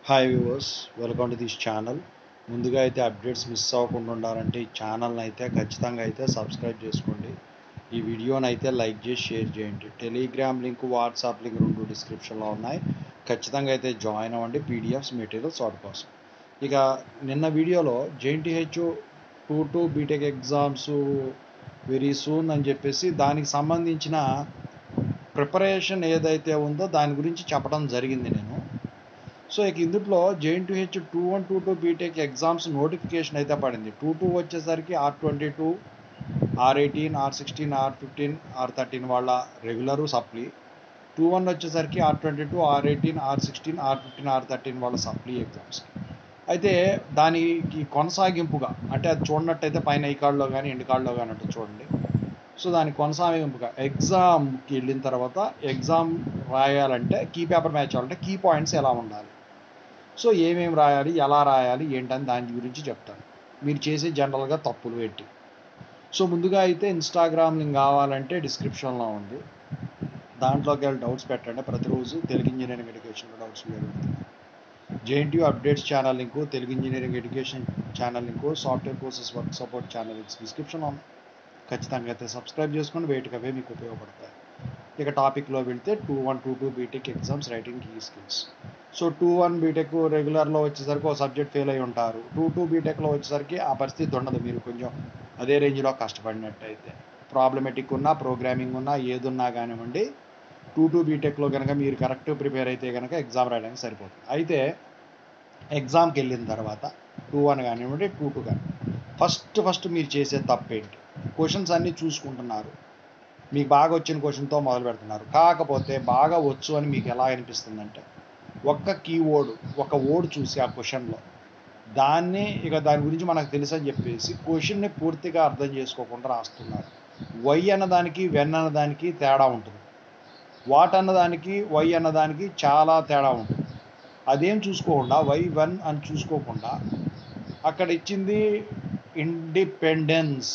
hi viewers welcome to this channel ముందుగా అయితే updates miss అవ్వకుండా ఉండాలంటే ఈ ఛానల్ని అయితే ఖచ్చితంగా అయితే సబ్స్క్రైబ్ చేసుకోండి ఈ వీడియోని అయితే లైక్ చేసి షేర్ చేయండి టెలిగ్రామ్ లింక్ వాట్సాప్ లింక్ రెండు డిస్క్రిప్షన్లో ఉన్నాయి ఖచ్చితంగా అయితే జాయిన్ అవ్వండి పీడిఎఫ్స్ మెటీరియల్స్ వాటి కోసం ఇక నిన్న వీడియోలో JNTUH two two B Tech exams very soon అని చెప్పేసి దానికి సంబంధించిన ప్రిపరేషన్ ఏదైతే ఉందో దాని గురించి చెప్పడం జరిగింది నేను సో ఇక ఇందులో JNTUH two one two two B Tech exams notification అయితే పడింది టూ టూ వచ్చేసరికి R twenty two R eighteen R sixteen R fifteen R thirteen వాళ్ళ రెగ్యులరు సప్లీ టూ వన్ వచ్చేసరికి R twenty two R eighteen R sixteen R fifteen R thirteen వాళ్ళ supply exams అయితే దానికి కొనసాగింపుగా అంటే అది చూడనట్టయితే పైన ఈ కార్డులో కానీ ఎండ్ కార్డులో కానీ అంటే చూడండి సో దానికి కొనసాగింపుగా ఎగ్జామ్కి వెళ్ళిన తర్వాత ఎగ్జామ్ రాయాలంటే కీ పేపర్ మ్యాచ్ అవ్వాలంటే కీ పాయింట్స్ ఎలా ఉండాలి సో ఏమేమి రాయాలి ఎలా రాయాలి ఏంటని దాని గురించి చెప్తాను మీరు చేసే జనరల్గా తప్పులు పెట్టి సో ముందుగా అయితే ఇన్స్టాగ్రామ్ లింక్ కావాలంటే డిస్క్రిప్షన్లో ఉంది దాంట్లోకి వెళ్ళి డౌట్స్ పెట్టండి ప్రతిరోజు తెలుగు ఇంజనీరింగ్ ఎడ్యుకేషన్లో డౌట్స్ పెడుతుంది JNTU updates channel link Telugu engineering education channel link software courses work support channel links డిస్క్రిప్షన్లో ఉంది ఖచ్చితంగా అయితే సబ్స్క్రైబ్ చేసుకొని వేటికి అవే మీకు ఉపయోగపడతాయి ఇక టాపిక్లో వెళ్తే two one two two B Tech exams writing key skills so two one B Tech రెగ్యులర్లో వచ్చేసరికి ఒక సబ్జెక్ట్ ఫెయిల్ అయి ఉంటారు టూ టూ బీటెక్లో వచ్చేసరికి ఆ పరిస్థితి ఉండదు మీరు కొంచెం అదే రేంజ్లో కష్టపడినట్టయితే ప్రాబ్లమెటిక్ ఉన్నా ప్రోగ్రామింగ్ ఉన్నా ఏదున్నా కానివ్వండి టూ టూ బీటెక్లో కనుక మీరు కరెక్ట్ ప్రిపేర్ అయితే కనుక ఎగ్జామ్ రాయడానికి సరిపోతుంది అయితే ఎగ్జామ్కి వెళ్ళిన తర్వాత టూ వన్ కానివ్వండి టూ టూ కానీ ఫస్ట్ ఫస్ట్ మీరు చేసే తప్పేంటి క్వశ్చన్స్ అన్నీ చూసుకుంటున్నారు మీకు బాగా వచ్చిన క్వశ్చన్తో మొదలు పెడుతున్నారు కాకపోతే బాగా వచ్చు అని మీకు ఎలా అనిపిస్తుందంటే ఒక్క కీవర్డ్ ఒక వర్డ్ చూసి ఆ క్వశ్చన్లో దాన్ని ఇక దాని గురించి మనకు తెలుసు అని చెప్పేసి క్వశ్చన్ని పూర్తిగా అర్థం చేసుకోకుండా రాస్తున్నారు వై అన్నదానికి వెన్ అన్నదానికి తేడా ఉంటుంది వాట్ అన్నదానికి వై అన్నదానికి చాలా తేడా ఉంటుంది అదేం చూసుకోకుండా వై వన్ అని చూసుకోకుండా అక్కడ ఇచ్చింది ఇండిపెండెన్స్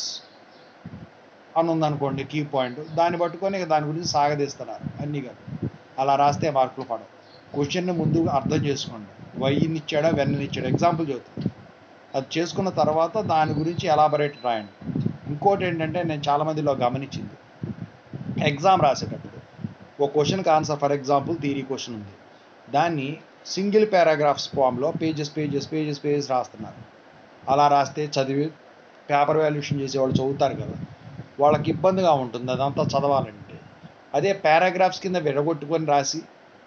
అని ఉందనుకోండి కీ పాయింట్ దాన్ని పట్టుకొని ఇక దాని గురించి సాగదీస్తున్నారు అన్నీ కాదు అలా రాస్తే మార్కులు పడవు క్వశ్చన్ని ముందు అర్థం చేసుకోండి వైని ఇచ్చాడా వెన్నని ఇచ్చాడా ఎగ్జాంపుల్ చెబుతాను అది చేసుకున్న తర్వాత దాని గురించి ఎలాబరేట్ రాయండి ఇంకోటి ఏంటంటే నేను చాలామందిలో గమనించింది ఎగ్జామ్ రాసేటప్పుడు ఒక క్వశ్చన్కి answer for example theory question ఉంది దాన్ని సింగిల్ పారాగ్రాఫ్స్ ఫామ్లో పేజెస్ పేజెస్ పేజెస్ పేజెస్ రాస్తున్నారు అలా రాస్తే చదివి పేపర్ వాల్యుయేషన్ చేసేవాళ్ళు చదువుతారు కదా వాళ్ళకి ఇబ్బందిగా ఉంటుంది అదంతా చదవాలంటే అదే పారాగ్రాఫ్స్ కింద విడగొట్టుకొని రాసి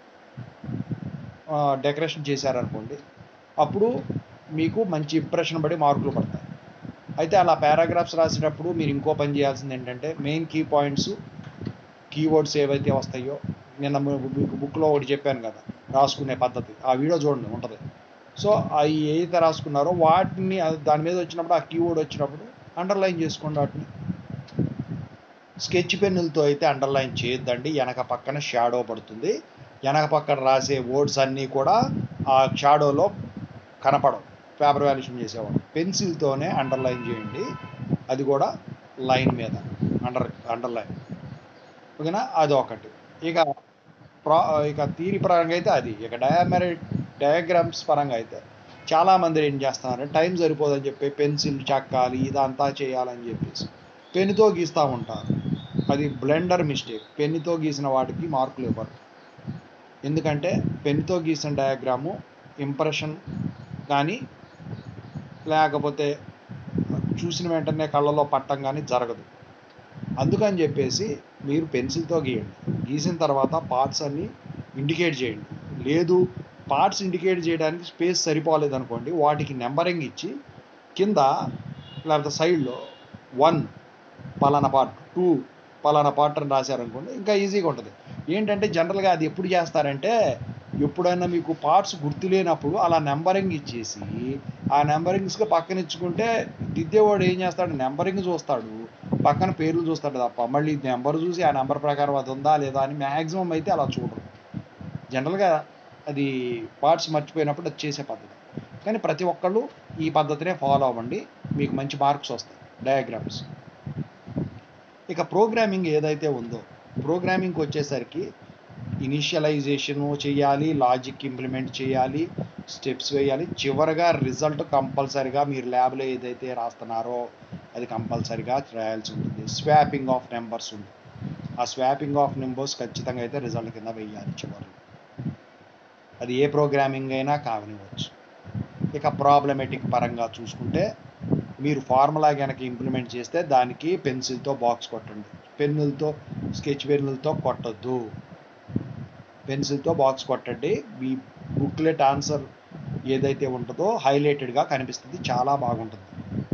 డెకరేషన్ చేశారనుకోండి అప్పుడు మీకు మంచి ఇంప్రెషన్ పడి మార్కులు పడతాయి అయితే అలా పారాగ్రాఫ్స్ రాసేటప్పుడు మీరు ఇంకో పని చేయాల్సింది ఏంటంటే మెయిన్ కీ పాయింట్స్ కీవర్డ్స్ ఏవైతే వస్తాయో నిన్న మీకు బుక్లో ఒకటి చెప్పాను కదా రాసుకునే పద్ధతి ఆ వీడియో చూడండి ఉంటుంది సో అవి ఏదైతే రాసుకున్నారో వాటిని దాని మీద వచ్చినప్పుడు ఆ కీవర్డ్ వచ్చినప్పుడు అండర్లైన్ చేసుకోండి వాటిని స్కెచ్ పెన్నులతో అయితే అండర్లైన్ చేయొద్దండి వెనక పక్కన షాడో పడుతుంది వెనక పక్కన రాసే వర్డ్స్ అన్నీ కూడా ఆ షాడోలో కనపడవు పేపర్ వాల్యుయేషన్ చేసేవాడు పెన్సిల్తోనే అండర్లైన్ చేయండి అది కూడా లైన్ మీద అండర్ అండర్లైన్ ఓకేనా అది ఒకటి ఇక ప్రా ఇక తీరి పరంగా అయితే అది ఇక డయామరి డయాగ్రామ్స్ పరంగా అయితే చాలామంది ఏం చేస్తున్నారంటే టైం సరిపోదని చెప్పి పెన్సిల్ చెక్కాలి ఇదంతా చేయాలని చెప్పేసి పెన్నుతో గీస్తూ ఉంటారు అది బ్లెండర్ మిస్టేక్ పెన్నుతో గీసిన వాటికి మార్కులు ఇవ్వరు ఎందుకంటే పెన్నుతో గీసిన డయాగ్రాము ఇంప్రెషన్ కానీ లేకపోతే చూసిన వెంటనే కళ్ళలో పట్టం కానీ జరగదు అందుకని చెప్పేసి మీరు పెన్సిల్తో గీయండి గీసిన తర్వాత పార్ట్స్ అన్నీ ఇండికేట్ చేయండి లేదు పార్ట్స్ ఇండికేట్ చేయడానికి స్పేస్ సరిపోలేదు అనుకోండి వాటికి నెంబరింగ్ ఇచ్చి కింద లేకపోతే సైడ్లో వన్ పలానా పార్ట్ టూ పలానా పార్ట్ అని రాశారనుకోండి ఇంకా ఈజీగా ఉంటుంది ఏంటంటే జనరల్గా అది ఎప్పుడు చేస్తారంటే ఎప్పుడైనా మీకు పార్ట్స్ గుర్తులేనప్పుడు అలా నెంబరింగ్ ఇచ్చేసి ఆ నెంబరింగ్స్కి పక్కన ఇచ్చుకుంటే దిద్దేవాడు ఏం చేస్తాడు నెంబరింగ్ చూస్తాడు పక్కన పేర్లు చూస్తాడు తప్ప మళ్ళీ నెంబర్ చూసి ఆ నెంబర్ ప్రకారం అది ఉందా లేదా అని మ్యాక్సిమం అయితే అలా చూడరు జనరల్గా అది పార్ట్స్ మర్చిపోయినప్పుడు అది చేసే పద్ధతి కానీ ప్రతి ఒక్కళ్ళు ఈ పద్ధతినే ఫాలో అవ్వండి మీకు మంచి మార్క్స్ వస్తాయి డయాగ్రామ్స్ ఇక ప్రోగ్రామింగ్ ఏదైతే ఉందో ప్రోగ్రామింగ్కి వచ్చేసరికి ఇనిషియలైజేషన్ చేయాలి లాజిక్ ఇంప్లిమెంట్ చేయాలి స్టెప్స్ వేయాలి చివరగా రిజల్ట్ కంపల్సరిగా మీరు ల్యాబ్లో ఏదైతే రాస్తున్నారో అది కంపల్సరిగా రాయాల్సి ఉంటుంది స్వాపింగ్ ఆఫ్ నెంబర్స్ ఉంది ఆ స్వాపింగ్ ఆఫ్ నెంబర్స్ ఖచ్చితంగా అయితే రిజల్ట్ కింద వేయాలి చివరిలో అది ఏ ప్రోగ్రామింగ్ అయినా కావనివ్వచ్చు ఇక ప్రాబ్లమెటిక్ పరంగా చూసుకుంటే మీరు ఫార్ములా కనుక ఇంప్లిమెంట్ చేస్తే దానికి పెన్సిల్తో బాక్స్ కొట్టండి పెన్నులతో స్కెచ్ పెన్నులతో కొట్టద్దు పెన్సిల్తో బాక్స్ కొట్టండి మీ బుక్లెట్ ఆన్సర్ ఏదైతే ఉంటుందో హైలైటెడ్గా కనిపిస్తుంది చాలా బాగుంటుంది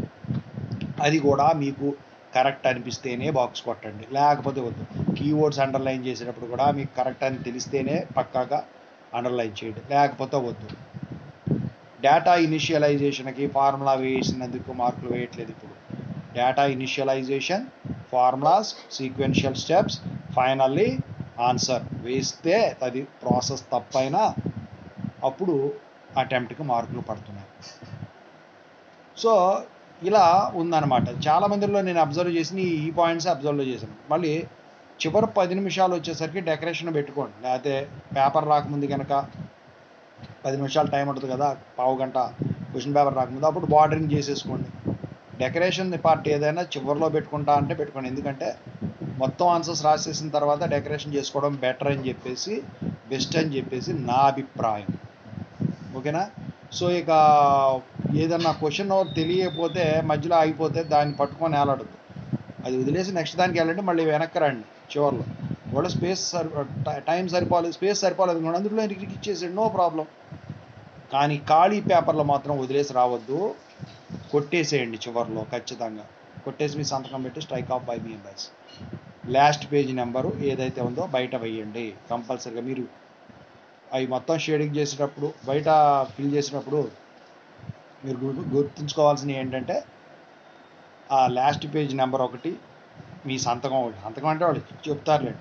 అది కూడా మీకు కరెక్ట్ అనిపిస్తేనే బాక్స్ కొట్టండి లేకపోతే వద్దు కీవర్డ్స్ అండర్లైన్ చేసేటప్పుడు కూడా మీకు కరెక్ట్ అని తెలిస్తేనే పక్కాగా అండర్లైన్ చేయండి లేకపోతే వద్దు డేటా ఇనిషియలైజేషన్కి ఫార్ములా వేసినందుకు మార్కులు వేయట్లేదు ఇప్పుడు data initialisation formulas sequential steps finally answer వేస్తే అది ప్రాసెస్ తప్పైనా అప్పుడు అటెంప్ట్కి మార్కులు పడుతున్నాయి సో ఇలా ఉందన్నమాట చాలా మందిలో నేను అబ్జర్వ్ చేసిన ఈ పాయింట్స్ అబ్జర్వ్ చేశాను మళ్ళీ చివరి పది నిమిషాలు వచ్చేసరికి డెకరేషన్ పెట్టుకోండి లేకపోతే పేపర్ రాకముందు కనుక పది నిమిషాలు టైం ఉంటుంది కదా పావు గంట క్వశ్చన్ పేపర్ రాకముందు అప్పుడు బార్డరింగ్ చేసేసుకోండి డెకరేషన్ పార్ట్ ఏదైనా చివరిలో పెట్టుకుంటా అంటే పెట్టుకోండి ఎందుకంటే మొత్తం ఆన్సర్స్ రాసేసిన తర్వాత డెకరేషన్ చేసుకోవడం బెటర్ అని చెప్పేసి బెస్ట్ అని చెప్పేసి నా అభిప్రాయం ఓకేనా సో ఇక ఏదన్నా క్వశ్చన్ తెలియకపోతే మధ్యలో ఆగిపోతే దాన్ని పట్టుకొని వేలాడదు అది వదిలేసి నెక్స్ట్ దానికి వెళ్ళండి మళ్ళీ వెనక్కి రండి చివరిలో కూడా స్పేస్ సరి టైం సరిపోలేదు స్పేస్ సరిపోలేదు అనుకోండి అందులో ఇంటికి ఇచ్చేసాడు నో ప్రాబ్లం కానీ ఖాళీ పేపర్లో మాత్రం వదిలేసి రావద్దు కొట్టేసేయండి చివరిలో ఖచ్చితంగా కొట్టేసి మీ సంతకం పెట్టి స్ట్రైక్ ఆఫ్ బై మీ ఎంబైస్ లాస్ట్ పేజ్ నెంబరు ఏదైతే ఉందో బయట వేయండి కంపల్సరీగా మీరు అవి మొత్తం షేడింగ్ చేసేటప్పుడు బయట ఫిల్ చేసినప్పుడు మీరు గు- గుర్తుంచుకోవాల్సినవి ఏంటంటే ఆ లాస్ట్ పేజ్ నెంబర్ ఒకటి మీ సంతకం ఒకటి సంతకం అంటే వాళ్ళు చెప్తారులేండి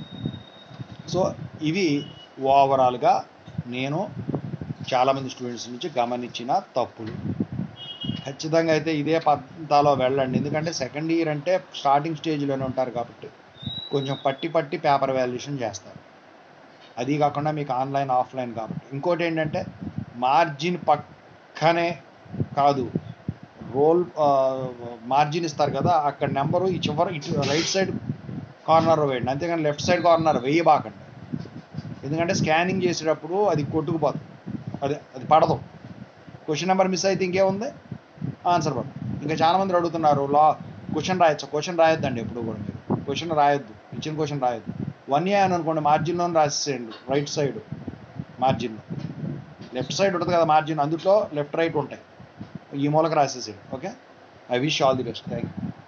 సో ఇవి ఓవరాల్గా నేను చాలామంది స్టూడెంట్స్ నుంచి గమనించిన తప్పులు ఖచ్చితంగా అయితే ఇదే పద్ధతిలో వెళ్ళండి ఎందుకంటే సెకండ్ ఇయర్ అంటే స్టార్టింగ్ స్టేజ్లోనే ఉంటారు కాబట్టి కొంచెం పట్టి పట్టి పేపర్ వాల్యుయేషన్ చేస్తారు అది కాకుండా మీకు ఆన్లైన్ ఆఫ్లైన్ కాబట్టి ఇంకోటి ఏంటంటే మార్జిన్ పక్కనే కాదు రోల్ మార్జిన్ ఇస్తారు కదా అక్కడ నెంబరు ఈ చివరి ఇటు రైట్ సైడ్ కార్నర్ వేయండి అంతేగాని లెఫ్ట్ సైడ్ కార్నర్ వేయబాకండి ఎందుకంటే స్కానింగ్ చేసేటప్పుడు అది కొట్టుకుపోతుంది అది అది పడదు క్వశ్చన్ నెంబర్ మిస్ అయితే ఇంకేముంది ఆన్సర్ పడదు ఇంకా చాలామంది అడుగుతున్నారు లా క్వశ్చన్ రాయొచ్చు క్వశ్చన్ రాయొద్దండి ఎప్పుడు కూడా మీరు క్వశ్చన్ రాయొద్దు ఇచ్చిన క్వశ్చన్ రాయొద్దు వన్ ఏ అని అనుకోండి మార్జిన్లో రాసేయండి రైట్ సైడ్ మార్జిన్లో లెఫ్ట్ సైడ్ ఉంటుంది కదా మార్జిన్ అందులో లెఫ్ట్ రైట్ ఉంటాయి ఈ మూలక రాసేసేయండి okay I wish all the best thank you